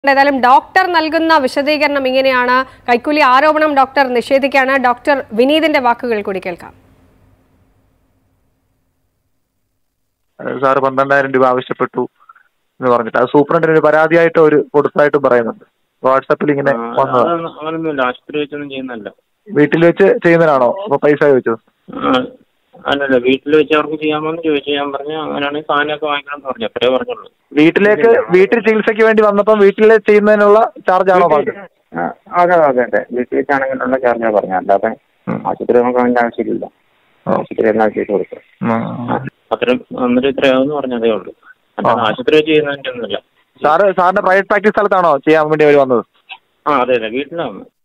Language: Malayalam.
ഏതായാലും ഡോക്ടർ നൽകുന്ന വിശദീകരണം ഇങ്ങനെയാണ് കൈക്കൂലി ആരോപണം ഡോക്ടർ നിഷേധിക്കുകയാണ് ഡോക്ടർ വിനീതിന്റെ വാക്കുകൾ കൂടി കേൾക്കാം സാറ് പന്ത്രണ്ടായിരം രൂപ ആവശ്യപ്പെട്ടു എന്ന് പറഞ്ഞിട്ട് അത് സൂപ്രണ്ടിന് ഒരു പരാതിയായിട്ട് ഒരു കൊടുത്തതായിട്ട് പറയുന്നുണ്ട് വാട്സാപ്പിൽ ഇങ്ങനെ ആ, വന്നത് അതൊന്നും അങ്ങനൊന്നുമില്ല ആശുപത്രി വെച്ചൊന്നും ചെയ്യുന്നല്ല വീട്ടിൽ വെച്ച് ചെയ്യുന്നതിനാണോ അപ്പൊ പൈസ ചോദിച്ചത് ആ, അല്ലല്ല വീട്ടിൽ വെച്ച് അവർക്ക് ചെയ്യാമോന്ന് ചോദിച്ചു ഞാൻ പറഞ്ഞു അങ്ങനെയാണെങ്കിൽ സാധനമൊക്കെ വാങ്ങിക്കണം എന്ന് പറഞ്ഞു അത്രേ പറഞ്ഞുള്ളൂ വീട്ടിലേക്ക് വീട്ടിൽ ചികിത്സയ്ക്ക് വേണ്ടി വന്നപ്പം വീട്ടിൽ ചെയ്യുന്നതിനുള്ള ചാർജ് ആണോ പറഞ്ഞത് ആ, അതെ അതെ അതെ വീട്ടിൽ വെച്ചാണെങ്കിലുള്ള ചാർജാണ് പറഞ്ഞത് അല്ലാതെ ഉം. ആശുപത്രി നമുക്ക് അതിന്റെ ആവശ്യമില്ല ഓ. ആശുപത്രി എല്ലാം ചെയ്ത് കൊടുക്കും ഉം. അത്രയും അന്നേരം ഇത്രയാവെന്ന് പറഞ്ഞതേ ഉള്ളൂ അല്ലാതെ ആ. ആശുപത്രി വെച്ച് ചെയ്യുന്നതിന്റെ ഒന്നുമില്ല സാറ് സാറിന്റെ പ്രൈവറ്റ് പ്രാക്ടീസ് സ്ഥലത്താണോ ചെയ്യാൻ വേണ്ടി അവർ വന്നത് ആ അതെ അതെ വീട്ടിലാണ്